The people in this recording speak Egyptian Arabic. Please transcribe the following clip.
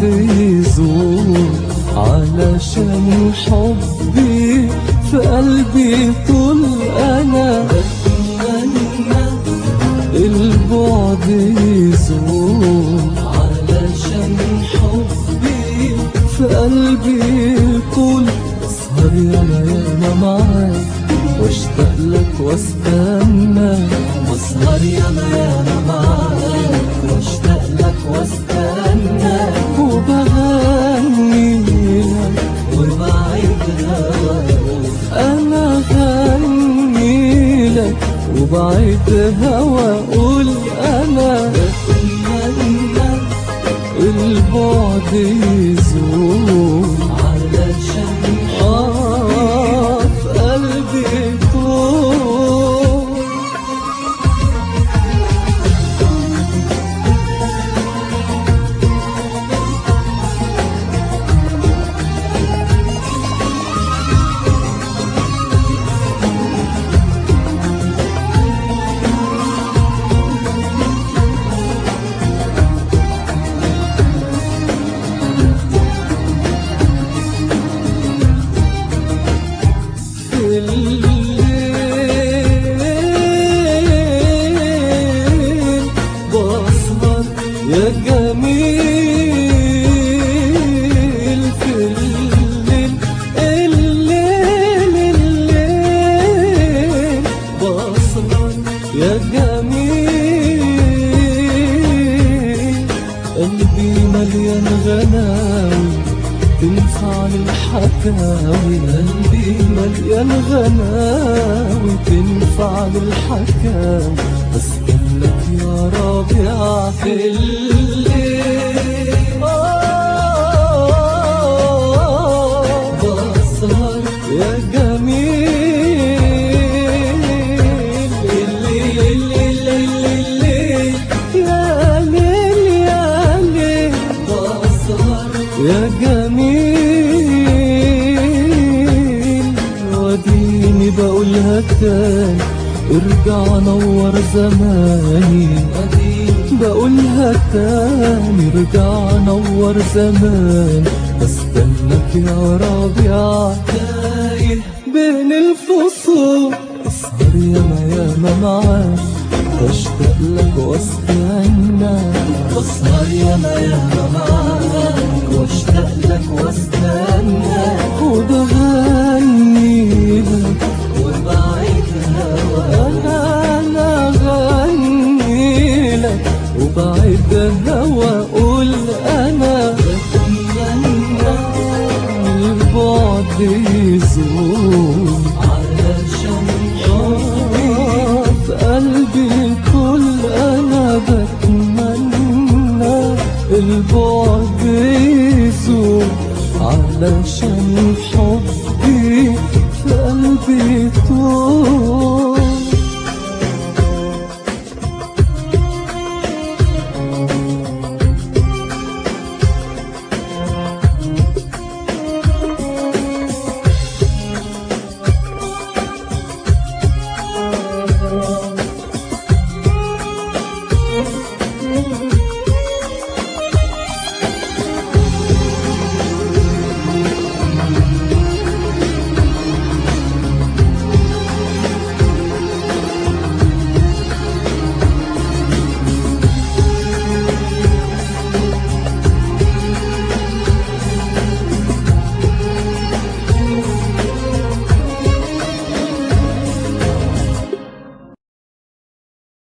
يزول علشان حبي في قلبي طول انا بتمنى البعد يزول علشان حبي في قلبي طول اسهر ياما ياما معاك واشتاق لك واستنى واسهر ياما ياما معاك واشتاق لك واستنى وبغني لك وبعيد هواك انا غني لك وبعيد هوا قول انا بتمنى البعد يزول علشان آه في قلبي طول الليل بسهر يا جميل في الليل الليل الليل بسهر يا جميل قلبي مليان غناوي تنفع للحكاوي قلبي مليان غناوي تنفع للحكاوي بسألك يا ربيع في الليل آه بسهر يا جميل الليل الليل الليل يا ليل يا ليل بسهر يا جميل وديني بقولها تاني ارجع نور زماني بقولها تاني ارجع نور زمان بستناك يا ربيع تايه بين الفصول اسهر ياما ياما معاك بشتاق لك واستنى بسهر ياما ياما معاك واشتاق لك واستنى وبغني لك وبعيد هواك انا غني لك وبعيد هوا قول انا بتمنى البعد يزول علشان حبي في قلبي كل انا بتمنى البعد يزول علشان